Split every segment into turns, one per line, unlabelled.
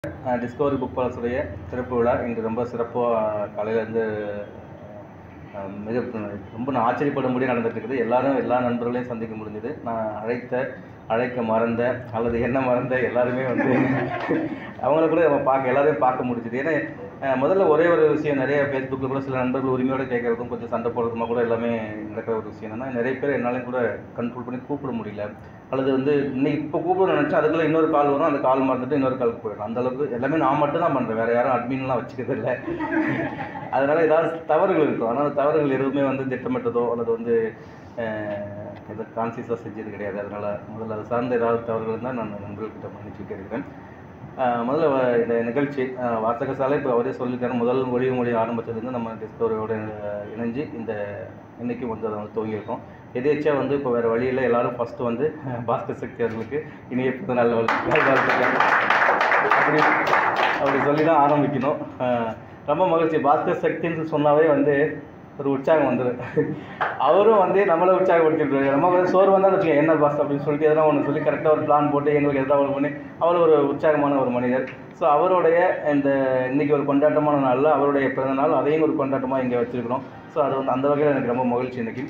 Discovery book பாலஸுடைய திறப்பு விழா இன்று ரொம்ப சிறப்பாக காலையிலேருந்து மிக ரொம்ப நான் ஆச்சரியப்படும்படி நடந்துட்டு இருக்குது எல்லாரும் எல்லா நண்பர்களையும் சந்திக்க முடிஞ்சது நான் அழைத்த அழைக்க மறந்த அல்லது என்ன மறந்த எல்லாருமே வந்து அவங்கள கூட நம்ம பார்க்க எல்லாரையும் பார்க்க முடிஞ்சுது ஏன்னா அஹ், முதல்ல ஒரே ஒரு விஷயம் நிறைய ஃபேஸ்புக்கில் கூட சில நண்பர்கள் உரிமையோடு கேட்கறதும் கொஞ்சம் சண்டை போடுறதுமா கூட எல்லாமே நடக்கிற ஒரு விஷயம் என்னன்னா நிறைய பேர் என்னாலையும் கூட கண்ட்ரோல் பண்ணி கூப்பிட முடியல அல்லது வந்து இன்னைக்கு இப்போ கூப்பிட நினச்சா அதுக்குள்ளே இன்னொரு கால் வரும் அந்த கால் மறந்துட்டு இன்னொரு காலுக்கு போயிடும் அந்த அளவுக்கு எல்லாமே நான் மட்டும் தான் பண்ணுறேன் வேறு யாரும் அட்மின்லாம் வச்சுக்கிறது இல்லை அதனால ஏதாவது தவறுகள் இருக்கும் ஆனால் அந்த தவறுகள் எதுவுமே வந்து திட்டமிட்டதோ அல்லது வந்து அஹ், எதை கான்சியஸாக செஞ்சது கிடையாது அதனால் முதல்ல அது சார்ந்த ஏதாவது தவறுகள் இருந்தால் நான் நண்பர்கள்கிட்ட மன்னிச்சு கேட்குறேன் அஹ், முதல்ல வ- இந்த நிகழ்ச்சி அஹ், வாசக சாலை இப்போ அவரே சொல்லியிருக்காரு முதல் மொழி மொழி ஆரம்பிச்சதுலேருந்து நம்ம டிஸ்கவரியோட அஹ், இணைஞ்சு இந்த இன்னைக்கும் வந்து அதை வந்து துவங்கியிருக்கோம் எதேச்சியாக வந்து இப்போ வேறு வழியில் எல்லாரும் ஃபஸ்ட்டு வந்து அஹ், பாஸ்கர் சக்தி அவர்களுக்கு இனிய புது நாள் வாழ்த்து- நல்வாழ்த்துக்கள் அப்படி அப்படி சொல்லி தான் ஆரம்பிக்கணும் அஹ், ரொம்ப மகிழ்ச்சி பாஸ்கர் சக்தின்னு சொன்னாவே வந்து ஒரு உற்சாகம் வந்துடும் அவரும் வந்து நம்மளை உற்சாகப்படுத்திருக்காரு நம்ம வந்து சோறு வந்தாலும் வச்சுக்கோங்க என்ன பாஸ் அப்படின்னு சொல்லிட்டு எதனா ஒன்று சொல்லி கரெக்டாக ஒரு பிளான் போட்டு எங்களுக்கு எதாவது ஒன்று பண்ணி அவர் ஒரு உற்சாகமான ஒரு மனிதர் ஸோ அவருடைய இந்த இன்னைக்கு ஒரு கொண்டாட்டமான நாளில் அவருடைய பிறந்த நாள் அதையும் ஒரு கொண்டாட்டமாக இங்கே வச்சுருக்கிறோம் ஸோ அது வந்து அந்த வகையில் எனக்கு ரொம்ப மகிழ்ச்சி இன்னைக்கு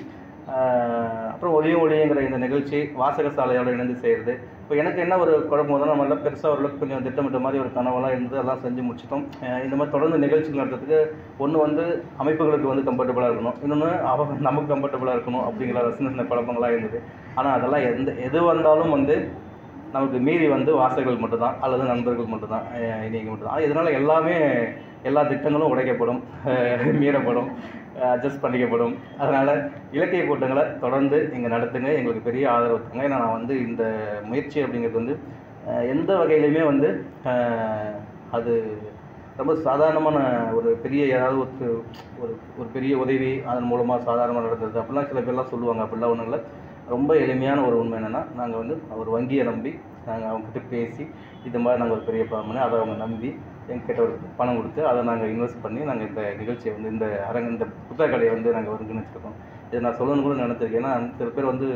ஆஹ் அப்புறம் ஒளியும் ஒளியுங்கிற இந்த நிகழ்ச்சி வாசக சாலையோடு இணைந்து செய்கிறது இப்போ எனக்கு என்ன ஒரு குழப்பம் வந்தால் நம்ம எல்லாம் பெருசாக ஓரளவுக்கு கொஞ்சம் திட்டமிட்ட மாதிரி ஒரு கனவெல்லாம் இருந்து எல்லாம் செஞ்சு முடிச்சிட்டோம் ஆஹ் இந்த மாதிரி தொடர்ந்து நிகழ்ச்சிகள் நடத்துறதுக்கு ஒன்று வந்து அமைப்புகளுக்கு வந்து கம்ஃபர்டபுளாக இருக்கணும் இன்னொன்று அவங்க நமக்கு கம்ஃபர்டபுளாக இருக்கணும் அப்படிங்கிற சின்ன சின்ன குழப்பங்களாக இருந்தது ஆனால் அதெல்லாம் எந்த எது வந்தாலும் வந்து நமக்கு மீறி வந்து வாசகர்கள் மட்டும்தான் அல்லது நண்பர்கள் மட்டும்தான் அஹ் இனிங்க மட்டும்தான் இதனால் எல்லாமே எல்லா திட்டங்களும் உடைக்கப்படும் அஹ் மீறப்படும் அட்ஜஸ்ட் பண்ணிக்கப்படும் அதனால் இலக்கிய கூட்டங்களை தொடர்ந்து இங்கே நடத்துங்க எங்களுக்கு பெரிய ஆதரவு தாங்க ஏன்னா நான் வந்து இந்த முயற்சி அப்படிங்கிறது வந்து அஹ் எந்த வகையிலையுமே வந்து அஹ் அது ரொம்ப சாதாரணமான ஒரு பெரிய ஏதாவது ஒரு ஒரு ஒரு பெரிய உதவி அதன் மூலமாக சாதாரணமாக நடந்தது அப்படிலாம் சில பேர்லாம் சொல்லுவாங்க அப்படிலாம் ஒன்றும் இல்லை ரொம்ப எளிமையான ஒரு உண்மை என்னென்னா நாங்கள் வந்து ஒரு வங்கியை நம்பி நாங்கள் அவங்ககிட்ட பேசி இது மாதிரி நாங்கள் ஒரு பெரிய பிளான் பண்ணி அதை அவங்க நம்பி எங்ககிட்ட ஒரு பணம் கொடுத்து அதை நாங்கள் இன்வெஸ்ட் பண்ணி நாங்கள் இந்த நிகழ்ச்சியை வந்து இந்த அரங்க இந்த புத்தக கடையை வந்து நாங்கள் ஒருங்கிணைச்சிருக்கோம் இதை நான் சொல்லணும்னு கூட நினச்சிருக்கேன் ஏன்னா சில பேர் வந்து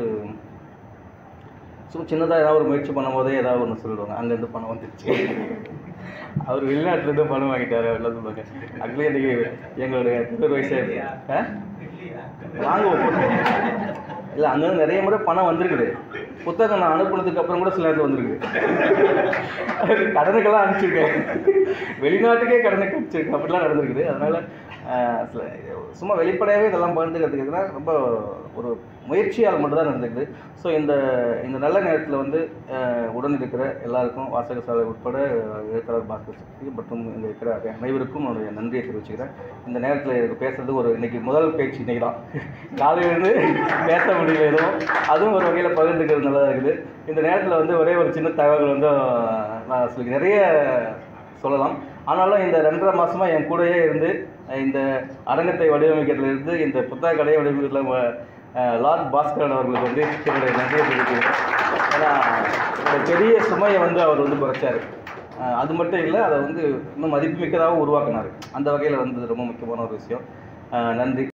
சும்மா சின்னதாக ஏதாவது ஒரு முயற்சி பண்ணும்போதே ஏதாவது ஒன்று சொல்லுவாங்க அங்கேருந்து பணம் வந்துருச்சு அவர் வெளிநாட்டுலேருந்து பணம் வாங்கிட்டாரு அப்படிலாம் சொல்லுவாங்க அதுலேயே இன்றைக்கி எங்களுடைய திருவர் வயசு ஆ வாங்குவோம் இல்லை அங்கேருந்து நிறைய முறை பணம் வந்திருக்குது புத்தகம் நான் அனுப்புனதுக்கு அப்புறம் கூட சில நேரத்தில் வந்திருக்கு கடனுக்கெல்லாம் அனுப்பிச்சிருக்கேன் வெளிநாட்டுக்கே கடனுக்கு அனுப்பிச்சிருக்கேன் அப்படிலாம் நடந்திருக்குது அதனால் சில சும்மா வெளிப்படையாகவே இதெல்லாம் பகிர்ந்துக்கிறதுக்குன்னா ரொம்ப ஒரு முயற்சியால் மட்டும்தான் நடந்துக்குது ஸோ இந்த இந்த நல்ல நேரத்தில் வந்து அஹ், உடன் இருக்கிற எல்லாருக்கும் வாசக சாலை உட்பட எழுத்தாளர் பாஸ்கர் சக்தி மற்றும் இங்கே இருக்கிற அனைவருக்கும் என்னுடைய நன்றியை தெரிவிச்சுக்கிறேன் இந்த நேரத்தில் எனக்கு பேசுறது ஒரு இன்னைக்கு முதல் பேச்சு இன்னைக்கு தான் காலையிலேருந்து பேச முடியல எதுவும் அதுவும் ஒரு வகையில் பகிர்ந்துக்கிறது நல்லா இருக்குது இந்த நேரத்தில் வந்து ஒரே ஒரு சின்ன தகவல் வந்து நான் சொல்லி நிறைய சொல்லலாம் ஆனாலும் இந்த ரெண்டரை மாசமா என் கூடயே இருந்து அஹ், இந்த அரங்கத்தை வடிவமைக்கிறதுலேருந்து இந்த புத்தக கடையை வடிவமைக்கிறதுல அஹ், லார்ட் பாஸ்கரன் அவர்களுக்கு வந்து என்னுடைய நன்றியை தெரிவிக்கிறேன் ஏன்னா இந்த பெரிய சுமையை வந்து அவர் வந்து குறைச்சாரு அஹ், அது மட்டும் இல்லை அதை வந்து இன்னும் மதிப்புமிக்கதாகவும் உருவாக்குனார் அந்த வகையில் வந்து ரொம்ப முக்கியமான ஒரு விஷயம் அஹ், நன்றி